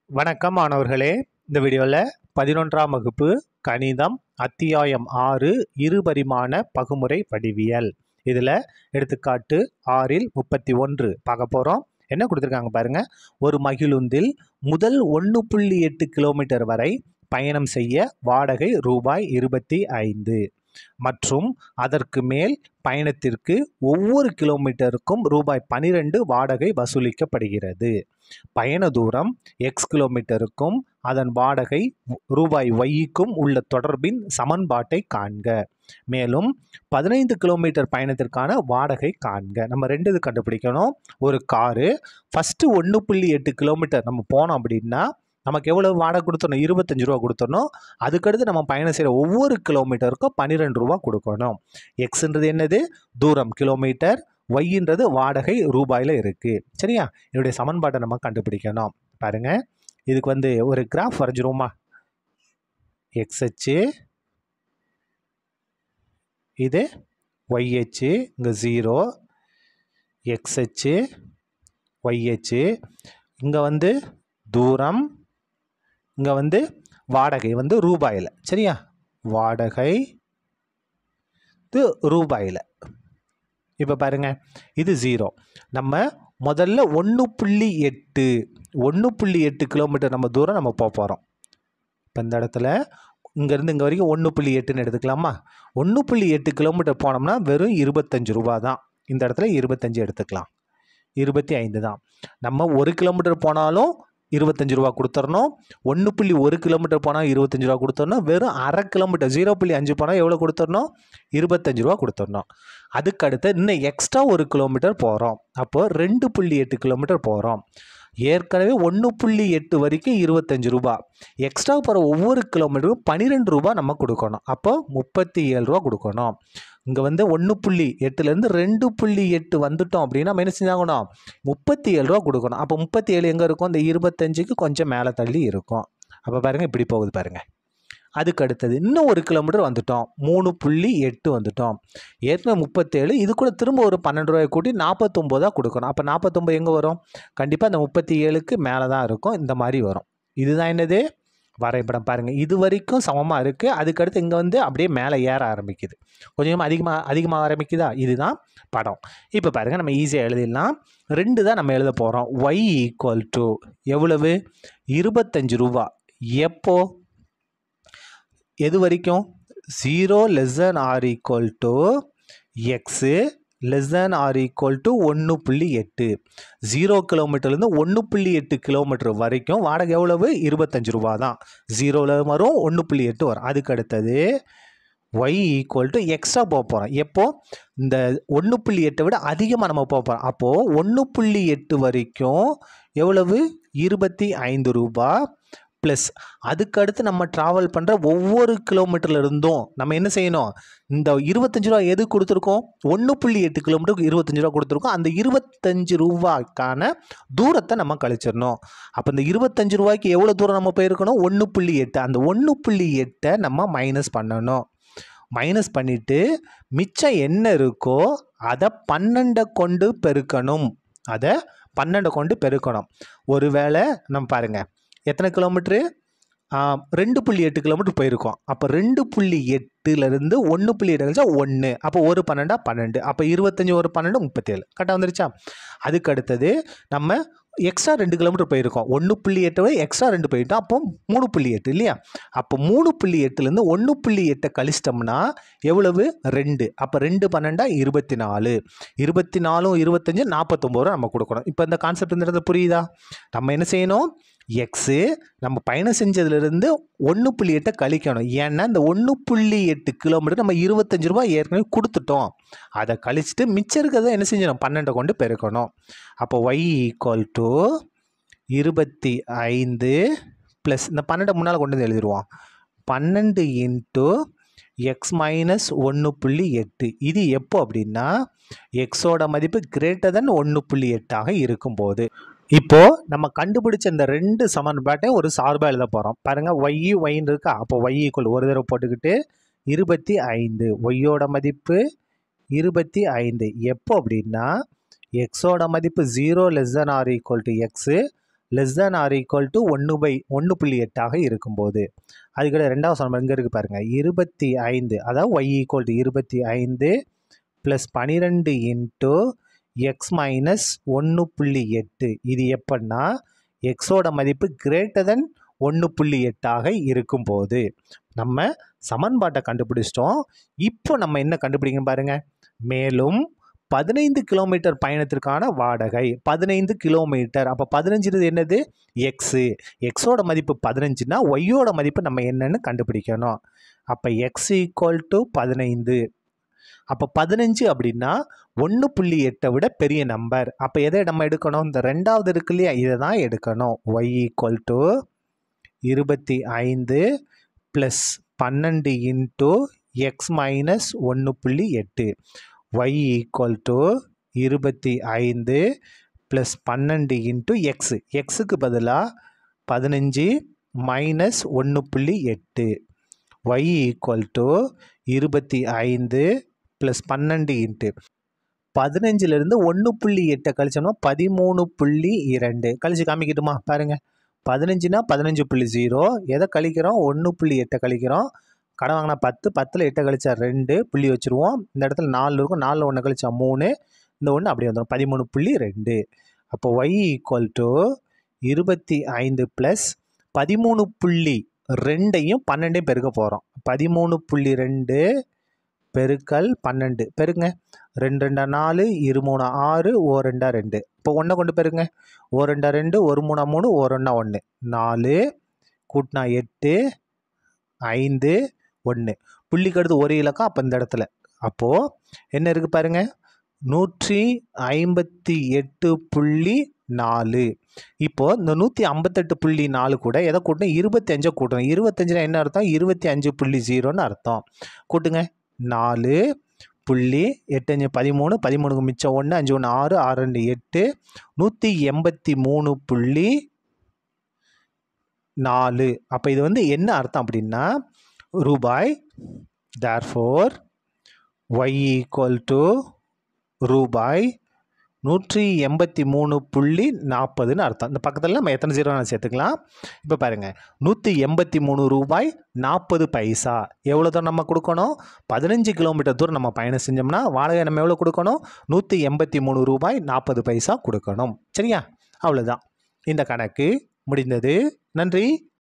வணக்கம் மாணவர்களே இந்த வீடியோவில் பதினொன்றாம் வகுப்பு கணிதம் அத்தியாயம் ஆறு இருபரிமாண பகுமுறை வடிவியல் இதில் எடுத்துக்காட்டு ஆறில் முப்பத்தி ஒன்று பார்க்க போகிறோம் என்ன கொடுத்துருக்காங்க பாருங்க ஒரு மகிழுந்தில் முதல் ஒன்று புள்ளி எட்டு கிலோமீட்டர் வரை பயணம் செய்ய வாடகை ரூபாய் இருபத்தி ஐந்து மற்றும் அதற்கு மேல் பயணத்திற்கு ஒவ்வொரு கிலோமீட்டருக்கும் ரூபாய் பனிரெண்டு வாடகை வசூலிக்கப்படுகிறது பயண தூரம் எக்ஸ் கிலோமீட்டருக்கும் அதன் வாடகை ரூபாய் ஒய்க்கும் உள்ள தொடர்பின் சமன்பாட்டை காண்க மேலும் பதினைந்து கிலோமீட்டர் பயணத்திற்கான வாடகை காண்க நம்ம ரெண்டு இது கண்டுபிடிக்கணும் ஒரு காரு ஃபஸ்ட்டு ஒன்று புள்ளி எட்டு கிலோமீட்டர் நம்ம போனோம் அப்படின்னா நமக்கு எவ்வளோ வாடகை கொடுத்தணும் இருபத்தஞ்சு ரூபா கொடுத்தணும் அதுக்கடுத்து நம்ம பயணம் செய்கிற ஒவ்வொரு கிலோமீட்டருக்கும் பன்னிரெண்டு ரூபா கொடுக்கணும் எக்ஸ்ன்றது என்னது தூரம் கிலோமீட்டர் ஒய்ன்றது வாடகை ரூபாயில் இருக்குது சரியா இதனுடைய சமன்பாட்டை நம்ம கண்டுபிடிக்கணும் பாருங்க இதுக்கு வந்து ஒரு கிராஃப் வரைஞ்சிருவோமா எக்ஸ் அச்சு இது ஒய் அச்சு இங்கே ஜீரோ எக்ஸ் அச்சு ஒய் அச்சு இங்கே வந்து தூரம் இங்கே வந்து வாடகை வந்து ரூபாயில் சரியா வாடகை இது ரூபாயில் இப்போ பாருங்க இது ஜீரோ நம்ம முதல்ல ஒன்று புள்ளி எட்டு ஒன்று புள்ளி எட்டு கிலோமீட்டர் நம்ம தூரம் நம்ம போக போகிறோம் இப்போ இந்த இடத்துல இங்கேருந்து இங்கே வரைக்கும் ஒன்று புள்ளி எட்டுன்னு எடுத்துக்கலாமா ஒன்று புள்ளி எட்டு கிலோமீட்டர் போனோம்னா வெறும் இருபத்தஞ்சு ரூபா தான் இந்த இடத்துல இருபத்தஞ்சு எடுத்துக்கலாம் இருபத்தி ஐந்து தான் நம்ம ஒரு கிலோமீட்டர் போனாலும் இருபத்தஞ்சு ரூபா கொடுத்துடணும் ஒன்று புள்ளி ஒரு கிலோமீட்டர் போனால் இருபத்தஞ்சு ரூபா கொடுத்துடணும் வெறும் அரை கிலோமீட்டர் ஜீரோ புள்ளி அஞ்சு போனால் எவ்வளோ கொடுத்துடணும் இருபத்தஞ்சு ரூபா கொடுத்துடணும் அதுக்கு அடுத்து இன்னும் எக்ஸ்ட்ரா ஒரு கிலோமீட்டர் போகிறோம் அப்போது ரெண்டு புள்ளி எட்டு கிலோமீட்டர் போகிறோம் ஏற்கனவே ஒன்று புள்ளி எட்டு வரைக்கும் இருபத்தஞ்சு ரூபா எக்ஸ்ட்ரா போகிற ஒவ்வொரு கிலோமீட்டருக்கும் பன்னிரெண்டு ரூபா நம்ம கொடுக்கணும் அப்போ முப்பத்தி ஏழு ரூபா கொடுக்கணும் இங்கே வந்து ஒன்று புள்ளி எட்டுலேருந்து ரெண்டு புள்ளி எட்டு வந்துட்டோம் அப்படின்னா நம்ம என்ன செஞ்சாகணும் முப்பத்தி ஏழு ரூபா கொடுக்கணும் அப்போ முப்பத்தி ஏழு எங்கே இருக்கும் இந்த இருபத்தஞ்சுக்கு கொஞ்சம் மேலே தள்ளி இருக்கும் அப்போ பாருங்கள் இப்படி போகுது பாருங்கள் அதுக்கு அடுத்தது இன்னும் ஒரு கிலோமீட்டர் வந்துட்டோம் மூணு புள்ளி எட்டு வந்துட்டோம் ஏற்கனவே முப்பத்தேழு இது கூட திரும்ப ஒரு பன்னெண்டு ரூபாய் கூட்டி நாற்பத்தொம்போதாக கொடுக்கணும் அப்போ நாற்பத்தொம்பது எங்கே வரும் கண்டிப்பாக அந்த முப்பத்தி ஏழுக்கு மேலே தான் இருக்கும் இந்த மாதிரி வரும் இதுதான் என்னது வரைபடம் பாருங்கள் இது வரைக்கும் சமமாக இருக்குது அதுக்கடுத்து இங்கே வந்து அப்படியே மேலே ஏற ஆரம்பிக்குது கொஞ்சம் அதிகமாக அதிகமாக ஆரம்பிக்குதா இதுதான் படம் இப்போ பாருங்கள் நம்ம ஈஸியாக எழுதிடலாம் ரெண்டு தான் நம்ம எழுத போகிறோம் ஒய் ஈக்குவல் டு எவ்வளவு இருபத்தஞ்சு ரூபா எப்போ எது வரைக்கும் zero less than or equal to X less than or equal to ஒன்று புள்ளி எட்டு ஜீரோ கிலோமீட்டர்லேருந்து ஒன்று புள்ளி எட்டு கிலோமீட்டர் வரைக்கும் வாடகை எவ்வளவு இருபத்தஞ்சு ரூபா தான் ஜீரோவில் வரும் ஒன்று புள்ளி எட்டு வரும் அதுக்கு அடுத்தது ஒய் ஈக்குவல் டு எக்ஸ்ட்ரா போக போகிறோம் எப்போ இந்த ஒன்று புள்ளி எட்டை விட அதிகமாக நம்ம போக போகிறோம் அப்போது ஒன்று புள்ளி எட்டு வரைக்கும் எவ்வளவு இருபத்தி ஐந்து ரூபா ப்ளஸ் அதுக்கடுத்து நம்ம ட்ராவல் பண்ணுற ஒவ்வொரு கிலோமீட்டர்ல இருந்தும் நம்ம என்ன செய்யணும் இந்த இருபத்தஞ்சு ரூபா எது கொடுத்துருக்கோம் ஒன்று புள்ளி எட்டு கிலோமீட்டருக்கு இருபத்தஞ்சு ரூபா கொடுத்துருக்கோம் அந்த இருபத்தஞ்சு ரூபாய்க்கான தூரத்தை நம்ம கழிச்சிடணும் அப்போ இந்த இருபத்தஞ்சு ரூபாய்க்கு எவ்வளோ தூரம் நம்ம போயிருக்கணும் ஒன்று புள்ளி எட்டு அந்த ஒன்று புள்ளி எட்டை நம்ம மைனஸ் பண்ணணும் மைனஸ் பண்ணிவிட்டு மிச்சம் என்ன இருக்கோ அதை பன்னெண்டை கொண்டு பெருக்கணும் அதை பன்னெண்டை கொண்டு பெருக்கணும் ஒருவேளை நம்ம பாருங்கள் எத்தனை கிலோமீட்ரு ரெண்டு புள்ளி எட்டு கிலோமீட்டர் போயிருக்கோம் அப்போ ரெண்டு புள்ளி எட்டுலேருந்து ஒன்று புள்ளி எட்டு கழிச்சா ஒன்று அப்போ ஒரு பன்னெண்டா பன்னெண்டு அப்போ இருபத்தஞ்சி ஒரு பன்னெண்டு முப்பத்தேழு கரெக்டாக வந்துருச்சா அதுக்கு அடுத்தது நம்ம எக்ஸ்ட்ரா ரெண்டு கிலோமீட்டர் போயிருக்கோம் ஒன்று புள்ளி எட்டை விட எக்ஸ்ட்ரா ரெண்டு போயிட்டோம் அப்போ மூணு புள்ளி எட்டு இல்லையா அப்போ மூணு புள்ளி எட்டுலேருந்து ஒன்று புள்ளி எட்டை கழிச்சிட்டோம்னா எவ்வளவு ரெண்டு அப்போ ரெண்டு பன்னெண்டா இருபத்தி நாலு இருபத்தி நாலும் இருபத்தஞ்சு நாற்பத்தொம்பது ரூபா நம்ம கொடுக்கணும் இப்போ இந்த கான்செப்ட் இந்த இடத்துல புரியுதா நம்ம என்ன செய்யணும் எக்ஸு நம்ம பயணம் செஞ்சதுலேருந்து ஒன்று புள்ளி எட்டை கழிக்கணும் ஏன்னா இந்த ஒன்று புள்ளி எட்டு கிலோமீட்டர் நம்ம இருபத்தஞ்சி ரூபா ஏற்கனவே கொடுத்துட்டோம் அதை கழிச்சிட்டு மிச்சம் இருக்கிறத என்ன செஞ்சணும் பன்னெண்டை கொண்டு பெருக்கணும் அப்போ ஒய் ஈக்குவல் டு இருபத்தி ஐந்து ப்ளஸ் இந்த பன்னெண்டை முன்னால் கொண்டு வந்து எழுதிடுவோம் பன்னெண்டு இன்ட்டு எக்ஸ் மைனஸ் ஒன்று புள்ளி எட்டு இது எப்போ அப்படின்னா எக்ஸோட மதிப்பு கிரேட்டர் தென் ஒன்று புள்ளி எட்டாக இருக்கும்போது இப்போ நம்ம கண்டுபிடிச்ச இந்த ரெண்டு சமன்பாட்டையும் ஒரு சார்பாக எழுத போகிறோம் பாருங்க ஒய் ஒய்ன்னு இருக்கா அப்போ ஒய் ஈக்குவல் ஒரு தடவை போட்டுக்கிட்டு இருபத்தி ஐந்து ஒய்யோட மதிப்பு இருபத்தி ஐந்து எப்போ அப்படின்னா எக்ஸோட மதிப்பு zero less than or equal to X less than or equal to ஒன்று பை ஒன்று புள்ளி எட்டாக இருக்கும்போது அதுக்கிட்ட ரெண்டாவது சமன்பாடு இங்கே இருக்குது பாருங்கள் இருபத்தி ஐந்து அதாவது ஒய் ஈக்குவல் டு இருபத்தி ஐந்து ப்ளஸ் பன்னிரெண்டு இன்ட்டு எக்ஸ் மைனஸ் ஒன்று புள்ளி எட்டு இது எப்படின்னா எக்ஸோட மதிப்பு கிரேட்டர் தென் ஒன்று புள்ளி எட்டாக இருக்கும்போது நம்ம சமன்பாட்டை கண்டுபிடிச்சிட்டோம் இப்போ நம்ம என்ன கண்டுபிடிக்கணும் பாருங்க மேலும் பதினைந்து கிலோமீட்டர் பயணத்திற்கான வாடகை பதினைந்து கிலோமீட்டர் அப்போ பதினஞ்சுறது என்னது எக்ஸு எக்ஸோட மதிப்பு பதினஞ்சுனா ஒய்யோட மதிப்பு நம்ம என்னன்னு கண்டுபிடிக்கணும் அப்போ எக்ஸ் ஈக்குவல் டு பதினைந்து அப்போ பதினஞ்சு அப்படின்னா ஒன்று புள்ளி எட்டை விட பெரிய நம்பர் அப்போ எதை நம்ம எடுக்கணும் இந்த ரெண்டாவது இருக்கு இல்லையா இதை தான் எடுக்கணும் ஒய் ஈக்குவல் டு இருபத்தி ஐந்து ப்ளஸ் பன்னெண்டு இன்ட்டு எக்ஸ் மைனஸ் ஒன்று புள்ளி எட்டு ஒய் ஈக்குவல் டு இருபத்தி ஐந்து ப்ளஸ் பன்னெண்டு இன்ட்டு எக்ஸ் எக்ஸுக்கு பதிலாக பதினஞ்சு மைனஸ் ஒன்று புள்ளி எட்டு ஒய் ஈக்குவல் டு இருபத்தி ஐந்து ப்ளஸ் பன்னெண்டு இன்ட்டு பதினஞ்சுலேருந்து ஒன்று புள்ளி எட்டை கழிச்சோம்னா பதிமூணு புள்ளி இரண்டு கழிச்சு காமிக்கட்டுமா பாருங்கள் பதினஞ்சுனா பதினஞ்சு புள்ளி ஜீரோ எதை கழிக்கிறோம் ஒன்று புள்ளி எட்டை கழிக்கிறோம் கடன் வாங்கினா பத்து பத்தில் எட்டை கழிச்சா ரெண்டு புள்ளி வச்சுருவோம் இந்த இடத்துல நாலு இருக்கும் நாலில் ஒன்று கழிச்சா மூணு இந்த ஒன்று அப்படியே வந்துடும் பதிமூணு புள்ளி ரெண்டு அப்போ ஒய் ஈக்குவல் டு இருபத்தி ஐந்து ப்ளஸ் பதிமூணு புள்ளி ரெண்டையும் பன்னெண்டையும் பெருக்க போகிறோம் பதிமூணு புள்ளி ரெண்டு பெருக்கல் பன்னெண்டு பெருங்க ரெண்டு ரெண்டா நாலு இரு மூணா ஆறு ஓ ரெண்டா ரெண்டு இப்போ ஒன்றை கொண்டு பெருங்க ஓ ரெண்டா ரெண்டு ஒரு மூணா மூணு ஓ ரெண்டா ஒன்று நாலு கூட்டினா எட்டு ஐந்து ஒன்று புள்ளிக்கு அடுத்து ஒரு இலக்கம் அப்போ இந்த இடத்துல அப்போது என்ன இருக்குது பாருங்க நூற்றி ஐம்பத்தி எட்டு புள்ளி நாலு இப்போது இந்த நூற்றி ஐம்பத்தெட்டு புள்ளி நாலு கூட எதை கூட்டணும் இருபத்தி அஞ்சை கூட்டணும் இருபத்தஞ்சுனா என்ன அர்த்தம் இருபத்தி அஞ்சு புள்ளி ஜீரோன்னு அர்த்தம் கூட்டுங்க நாலு புள்ளி எட்டு அஞ்சு பதிமூணு பதிமூணுக்கு மிச்சம் ஒன்று அஞ்சு ஒன்று ஆறு ஆறு ரெண்டு எட்டு நூற்றி எண்பத்தி மூணு புள்ளி நாலு அப்போ இது வந்து என்ன அர்த்தம் அப்படின்னா ரூபாய் தேர்ஃபோர் ஒய் ஈக்குவல் டு ரூபாய் நூற்றி எண்பத்தி மூணு புள்ளி நாற்பதுன்னு அர்த்தம் இந்த பக்கத்தில் நம்ம எத்தனை ஜீரோ நான் சேர்த்துக்கலாம் இப்போ பாருங்கள் நூற்றி எண்பத்தி மூணு ரூபாய் நாற்பது பைசா எவ்வளோ தூரம் நம்ம கொடுக்கணும் பதினஞ்சு கிலோமீட்டர் தூரம் நம்ம பயணம் செஞ்சோம்னா வாடகை நம்ம எவ்வளோ கொடுக்கணும் நூற்றி எண்பத்தி மூணு ரூபாய் நாற்பது பைசா கொடுக்கணும் சரியா அவ்வளோதான் இந்த கணக்கு முடிந்தது நன்றி